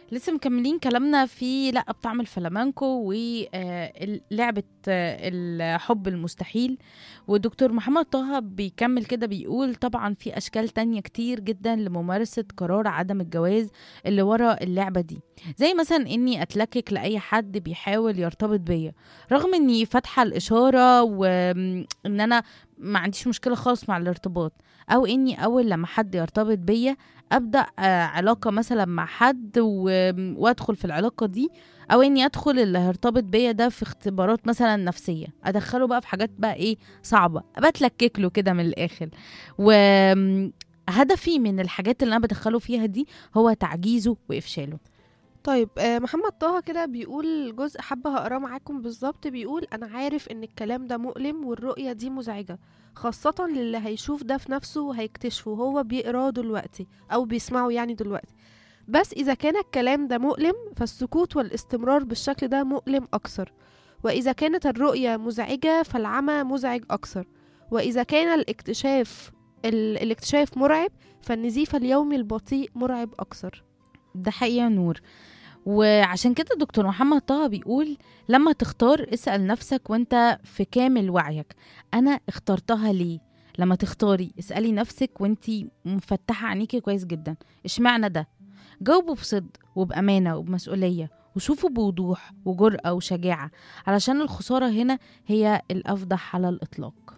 لسه مكملين كلامنا في لا بطعم الفلامانكو ولعبة الحب المستحيل والدكتور محمد طه بيكمل كده بيقول طبعا في أشكال تانية كتير جدا لممارسة قرار عدم الجواز اللي ورا اللعبة دي زي مثلا إني أتلكك لأي حد بيحاول يرتبط بيا رغم إني فاتحة الإشارة وإن أنا ما عنديش مشكلة خالص مع الارتباط أو إني أول لما حد يرتبط بيا ابدا علاقه مثلا مع حد وادخل في العلاقه دي او اني ادخل اللي هيرتبط بيا ده في اختبارات مثلا نفسيه ادخله بقى في حاجات بقى ايه صعبه بتلكك له كده من الاخر وهدفي من الحاجات اللي انا بدخله فيها دي هو تعجيزه وافشاله طيب آه، محمد طه كده بيقول جزء حابة هقراه معاكم بالظبط بيقول أنا عارف إن الكلام ده مؤلم والرؤية دي مزعجة خاصة للي هيشوف ده في نفسه وهيكتشفه هو بيقراه دلوقتي أو بيسمعه يعني دلوقتي بس إذا كان الكلام ده مؤلم فالسكوت والاستمرار بالشكل ده مؤلم أكثر وإذا كانت الرؤية مزعجة فالعمى مزعج أكثر وإذا كان الاكتشاف ال- الاكتشاف مرعب فالنزيف اليومي البطيء مرعب أكثر ده حقيقة نور وعشان كده دكتور محمد طه بيقول لما تختار اسأل نفسك وانت في كامل وعيك أنا اخترتها ليه؟ لما تختاري اسألي نفسك وانت مفتحة عينيكي كويس جدا اشمعنى ده؟ جاوبوا بصدق وبأمانة وبمسؤولية وشوفوا بوضوح وجرأة وشجاعة علشان الخسارة هنا هي الأفضح على الإطلاق